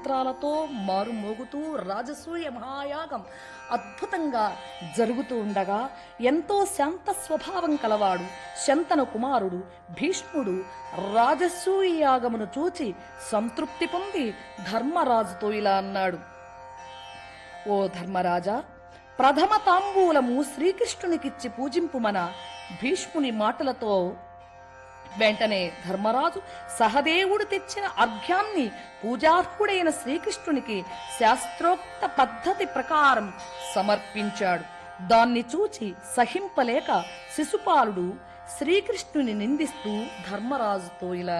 మంత్రాలతో మారుమోగుతూ రాజసూయ మహాయాగం అద్భుతంగా జరుగుతూ ఉండగా ఎంతో శాంత స్వభావం కలవాడు శంతను కుమారుడు భీష్ముడు రాజసూయ యాగమును చూచి సంతృప్తి పొంది ధర్మరాజుతో ఇలా అన్నాడు ఓ ధర్మరాజా ప్రథమ తాంబూలము శ్రీకృష్ణునికిచ్చి పూజింపుమన భీష్ముని మాటలతో వెంటనే ధర్మరాజు సహదేవుడు తెచ్చిన అర్ఘ్యాన్ని పూజార్హుడైన శ్రీకృష్ణునికి శాస్త్రోక్త పద్ధతి ప్రకారం సమర్పించాడు దాన్ని చూచి సహింపలేక శిశుపాలుడు శ్రీకృష్ణుని నిందిస్తూ ధర్మరాజుతో ఇలా